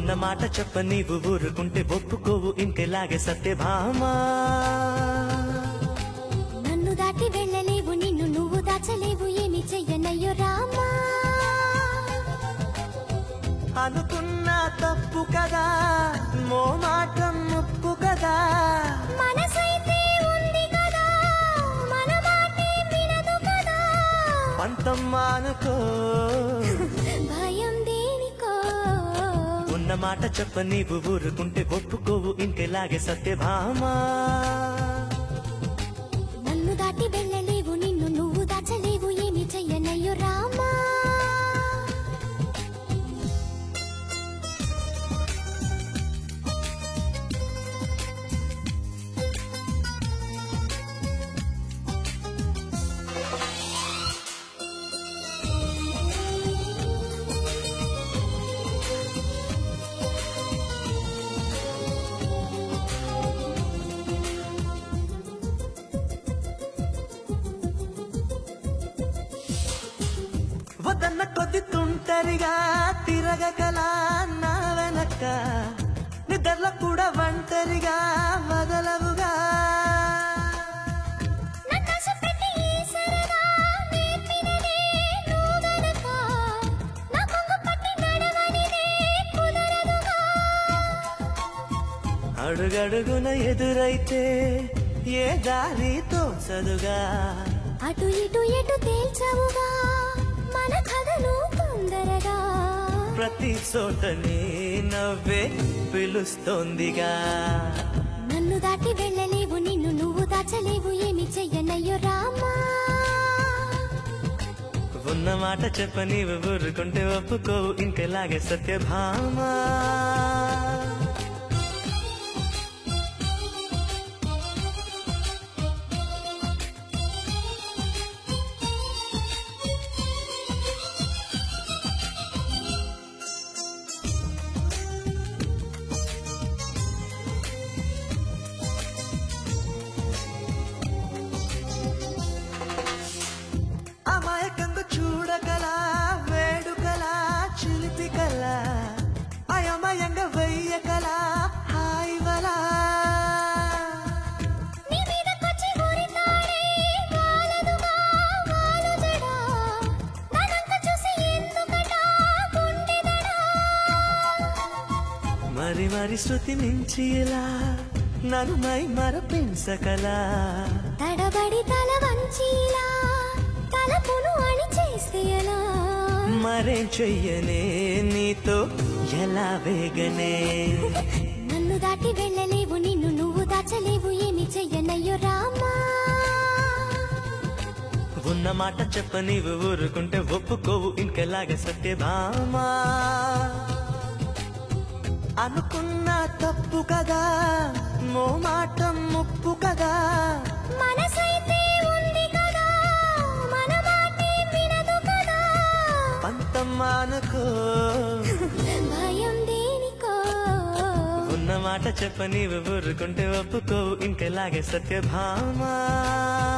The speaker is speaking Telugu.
ఉన్న మాట చెప్ప నీవు ఊరుకుంటే ఒప్పుకోవు ఇంకెలాగే సత్యభామా నన్ను దాటి వెళ్ళలేవు నిన్ను నువ్వు దాచలేవు ఏమి చెయ్యనయ్యో రామా అనుకున్నా తప్పు కదా మో మాటం ముప్పు కదా మనసైతే ఉంది కదా మన మాటే వినదు కదా పంతం మానుకో భయం దేనికో ఉన్న మాట చెప్ప నీవు ఊరుకుంటే ఒప్పుకోవు ఇంకెలాగే సత్యభామా నన్ను దాటి వెళ్ళలేవు నిన్ను నువ్వు దాచలేవు ఏమి చెయ్యనయ్యో రామా వదన్న కొద్ది తుంటరిగా తిరగకలా నా వెనక నిద్రలో కూడా ఒంటరిగా వదలవుగా నన్ను ఆశపెట్టి ఈ సరదా నేర్పినదే నువ్వు గనక. నా కొంగు పట్టి నడవనిదే కుదరదుగా. అడుగడుగున ఎదురైతే ఏ దారి తోచదుగా అటు ఇటు ఎటు తేల్చవుగా మన కథను తొందరగా ప్రతి చోట నీ నవ్వే పిలుస్తోందిగా నన్ను దాటి వెళ్ళలేవు నిన్ను నువ్వు దాచలేవు ఏమి చెయ్యనయ్యో రామా ఉన్న మాట చెప్ప నీవు ఊరుకుంటే ఒప్పుకోవు ఇంకెలాగే సత్యభామా అమాయకంగా చూడగల వేడుకల చిలిపికల అయమయంగా వెయ్యకల హాయివలా నీ మీదకొచ్చి ఊరితాడే వాలదుగా వాలు జడా. నానంక చూసి ఎందుకట గుండెదడా. మరి మరి శృతి మించి ఇలా నన్ను మై మరపించకలా తడబడి తల వంచిలా తలపును అణి చేస్తే ఎలా మరేం చెయ్యనే నీతో ఎలా వేగనే నన్ను దాటి వెళ్ళలేవు నిన్ను నువ్వు దాచలేవు ఏమి చెయ్యనయ్యో రామా ఉన్న మాట చెప్ప నీవు ఊరుకుంటే ఒప్పుకోవు ఇంకెలాగే సత్యభామా అనుకున్నా తప్పు కదా మో మాటం ముప్పు కదా మనసైతే ఉంది కదా మన మాటే వినదు కదా పంతం మానుకో భయం దేనికో ఉన్న మాట చెప్ప నీవు ఊరుకుంటే ఒప్పుకోవు ఇంకెలాగే సత్యభామా